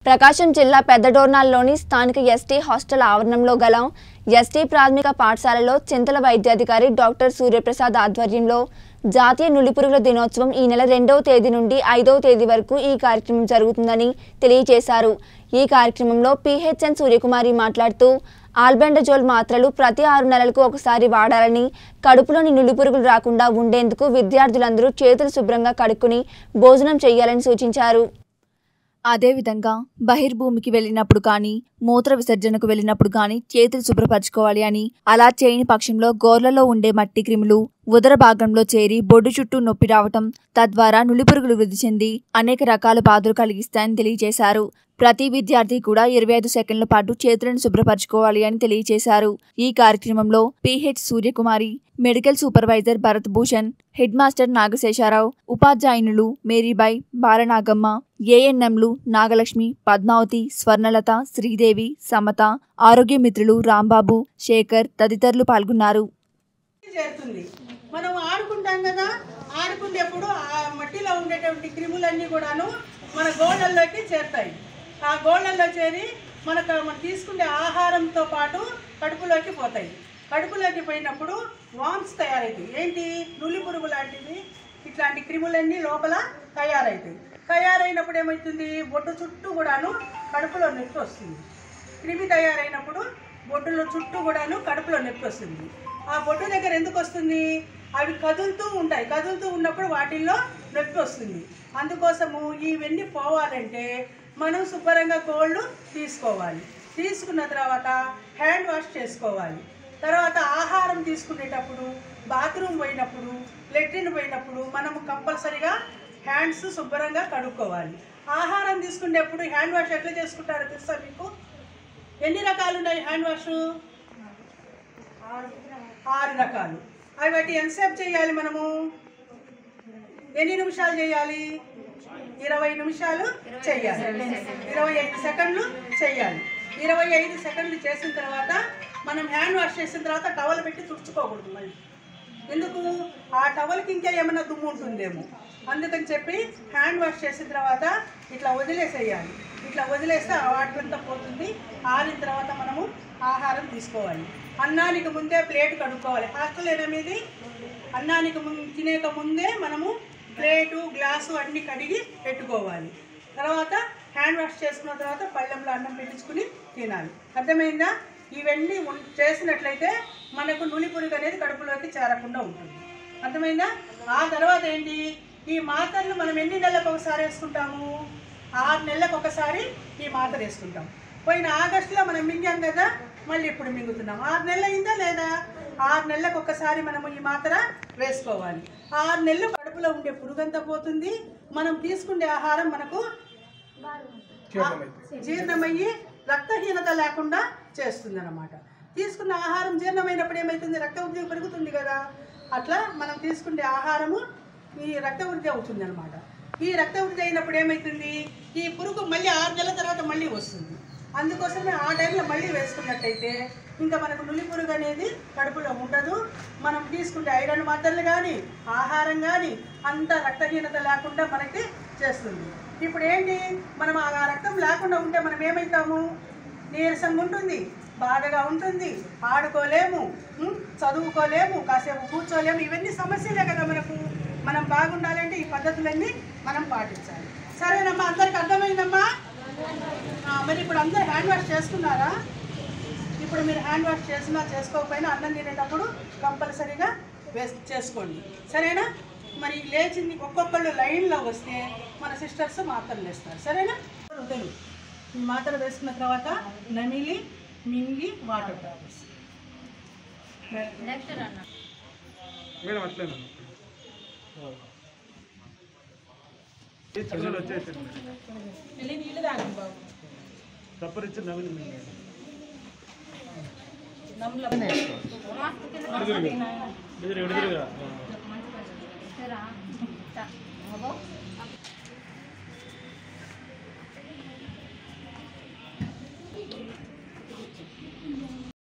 ప్రకాశం జిల్లా పెద్దడోర్నాల్లోని స్థానిక ST hostel ఆవరణంలో గల ఎస్టీ ప్రాథమిక పాఠశాలలో చింతల వైద్యాధికారి డాక్టర్ సూర్యప్రసాద్ ఆధ్వర్యంలో జాతీయ నులిపురుగుల దినోత్సవం ఈ నెల రెండవ తేదీ నుండి ఐదవ తేదీ వరకు ఈ కార్యక్రమం జరుగుతుందని తెలియజేశారు ఈ కార్యక్రమంలో పిహెచ్ఎన్ సూర్యకుమారి మాట్లాడుతూ ఆల్బెండజోల్ మాత్రలు ప్రతి ఆరు నెలలకు ఒకసారి వాడాలని కడుపులోని నులిపురుగులు రాకుండా ఉండేందుకు విద్యార్థులందరూ చేతులు శుభ్రంగా కడుక్కుని భోజనం చేయాలని సూచించారు అదేవిధంగా బహిర్భూమికి వెళ్ళినప్పుడు కానీ మూత్ర విసర్జనకు వెళ్ళినప్పుడు కానీ చేతులు శుభ్రపరచుకోవాలి అని అలా చేయని పక్షంలో గోర్లలో ఉండే మట్టి క్రిములు ఉదర భాగంలో చేరి బొడ్డు చుట్టూ నొప్పి రావటం తద్వారా నులిపురుగులు వృద్ధి చెంది అనేక రకాల బాధలు కలిగిస్తాయని తెలియజేశారు ప్రతి విద్యార్థి కూడా ఇరవై ఐదు సెకండ్ల పాటు చేతులను శుభ్రపరచుకోవాలి అని తెలియజేశారు ఈ కార్యక్రమంలో PH Suryakumari medical supervisor Bharat Bhushan head master Nagasesharao ఉపాధ్యాయునులు మేరీబాయ్ బాలనాగమ్మ ఏఎన్ఎంలు నాగలక్ష్మి పద్మావతి స్వర్ణలత శ్రీదేవి సమత ఆరోగ్య మిత్రులు రాంబాబు శేఖర్ తదితరులు పాల్గొన్నారు చేరుతుంది మనం ఆడుకుంటాం కదా ఆడుకునేప్పుడు ఆ మట్టిలో ఉండేటువంటి క్రిములన్నీ కూడాను మన గోళ్ళల్లోకి చేరుతాయి ఆ గోళ్ళల్లో చేరి మనకు మనం తీసుకునే ఆహారంతో పాటు కడుపులోకి పోతాయి కడుపులోకి పోయినప్పుడు వామ్స్ తయారవుతాయి ఏంటి నులి పురుగు లాంటివి ఇట్లాంటి క్రిములన్నీ లోపల తయారవుతాయి తయారైనప్పుడు ఏమవుతుంది బొట్టు చుట్టూ కూడాను కడుపులో నొప్పి వస్తుంది క్రిమి తయారైనప్పుడు బొడ్డులో చుట్టూ కూడాను కడుపులో నొప్పి వస్తుంది ఆ బొడ్డు దగ్గర ఎందుకు వస్తుంది అవి కదులుతూ ఉంటాయి కదులుతూ ఉన్నప్పుడు వాటిల్లో నొప్పి వస్తుంది అందుకోసము ఇవన్నీ పోవాలంటే మనం శుభ్రంగా కోళ్ళు తీసుకోవాలి తీసుకున్న తర్వాత హ్యాండ్ వాష్ చేసుకోవాలి తర్వాత ఆహారం తీసుకునేటప్పుడు బాత్రూమ్ పోయినప్పుడు లెట్రిన్ పోయినప్పుడు మనం కంపల్సరీగా హ్యాండ్స్ శుభ్రంగా కడుక్కోవాలి ఆహారం తీసుకునేటప్పుడు హ్యాండ్ వాష్ ఎట్లా చేసుకుంటారో తెలుసా మీకు ఎన్ని రకాలు ఉన్నాయి హ్యాండ్ వాష్ ఆరు రకాలు అవి బట్టి ఎంతసేపు చేయాలి మనము ఎన్ని నిమిషాలు చేయాలి ఇరవై నిమిషాలు చేయాలి ఇరవై ఐదు సెకండ్లు చేయాలి ఇరవై ఐదు సెకండ్లు చేసిన తర్వాత మనం హ్యాండ్ వాష్ చేసిన తర్వాత టవల్ పెట్టి తుడుచుకోకూడదు మళ్ళీ ఎందుకు ఆ టవల్కి ఇంకా ఏమైనా దుమ్ము ఉంటుందేమో అందుకని చెప్పి హ్యాండ్ వాష్ చేసిన తర్వాత ఇట్లా వదిలేసేయాలి ఇట్లా వదిలేస్తే ఆ వాటర్ అంతా పోతుంది ఆరిన తర్వాత మనము ఆహారం తీసుకోవాలి అన్నానికి ముందే ప్లేట్ కడుక్కోవాలి హాస్టల్ ఏనా మీది అన్నానికి ముందు తినేక ముందే మనము ప్లేటు గ్లాసు అన్నీ కడిగి పెట్టుకోవాలి తర్వాత హ్యాండ్ వాష్ చేసుకున్న తర్వాత పళ్ళెంలో అన్నం పెట్టించుకుని తినాలి అర్థమైందా ఇవన్నీ ఉన్- చేసినట్లయితే మనకు నులి పురుగు అనేది కడుపులోకి చేరకుండా ఉంటుంది అర్థమైందా ఆ తర్వాత ఏంటి ఈ మాత్రలు మనం ఎన్ని నెలలకు ఒకసారి వేసుకుంటాము ఆరు నెలలకు ఒకసారి ఈ మాత్ర వేసుకుంటాం పోయిన ఆగస్టులో మనం మింగాం కదా మళ్ళీ ఇప్పుడు మింగుతున్నాం ఆరు నెలలు అయిందా లేదా ఆరు నెలలకు ఒకసారి మనము ఈ మాత్ర వేసుకోవాలి ఆరు నెలలు కడుపులో ఉండే పురుగంతా పోతుంది మనం తీసుకునే ఆహారం మనకు జీర్ణమయ్యి రక్తహీనత లేకుండా చేస్తుంది అనమాట తీసుకున్న ఆహారం జీర్ణమైనప్పుడు ఏమవుతుంది రక్త వృద్ధి పెరుగుతుంది కదా అట్లా మనం తీసుకునే ఆహారము ఈ రక్త వృద్ధి అవుతుంది అనమాట ఈ రక్త వృద్ధి అయినప్పుడు ఏమవుతుంది ఈ పురుగు మళ్ళీ ఆరు నెలల తర్వాత మళ్ళీ వస్తుంది అందుకోసమే ఆ టైంలో మళ్ళీ వేసుకున్నట్టయితే ఇంకా మనకు నులి పురుగు అనేది కడుపులో ఉండదు మనం తీసుకుంటే ఐరన్ మాత్రలు కానీ ఆహారం కానీ అంత రక్తహీనత లేకుండా మనకి చేస్తుంది ఇప్పుడు ఏంటి మనం ఆ రక్తం లేకుండా ఉంటే మనం ఏమవుతాము నీరసంగా ఉంటుంది బాధగా ఉంటుంది ఆడుకోలేము ఉం? చదువుకోలేము కాసేపు కూర్చోలేము ఇవన్నీ సమస్యలే కదా మనకు మనం బాగుండాలంటే ఈ పద్ధతులన్నీ మనం పాటించాలి సరేనమ్మా అందరికి అర్థమైందమ్మా ఆ, మరి ఇప్పుడు అందరు హ్యాండ్ వాష్ చేసుకున్నారా ఇప్పుడు మీరు హ్యాండ్ వాష్ చేసినా చేసుకోకపోయినా అన్నం తినేటప్పుడు కంపల్సరీగా వేస్ చేసుకోండి సరేనా మరి లేచింది ఒక్కొక్కళ్ళు లైన్లో వస్తే మన సిస్టర్స్ మాత్రలు వేస్తారు సరేనా వదలు. ఈ మాత్ర వేసుకున్న తర్వాత నమిలి మింగి వాటర్ తాగేసి మేడం అట్లేనా చదువులు వచ్చేసింది తప్పరిచ్చి నవ్వింది మేడం ఎదురు ఎదురుగా